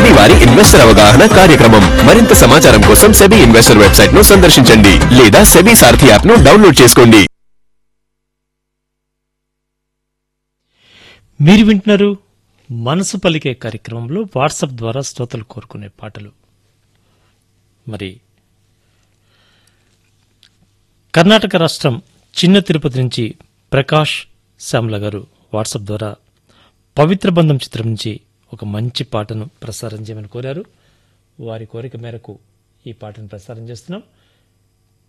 SEBI వారి investor అవగాహన కార్యక్రమం మరింత సమాచారం కోసం సెబీ ఇన్వెస్టర్ వెబ్సైట్ ను సందర్శించండి లేదా సెబీ సారథి యాప్ ను డౌన్లోడ్ చేసుకోండి మీరు వింటున్నారు మనసు పలికే కార్యక్రమంలో వాట్సాప్ ద్వారా శ్రోతలు కోరుకునే పాటలు మరి కర్ణాటక రాష్ట్రం చిన్న తిరుపతి నుంచి ప్రకాష్ శ్యామల గారు వాట్సాప్ ద్వారా పవిత్ర బంధం చిత్రం నుంచి ఒక మంచి పాటను ప్రసారం చేయమని కోరారు వారి కోరిక మేరకు ఈ పాటను ప్రసారం చేస్తున్నాం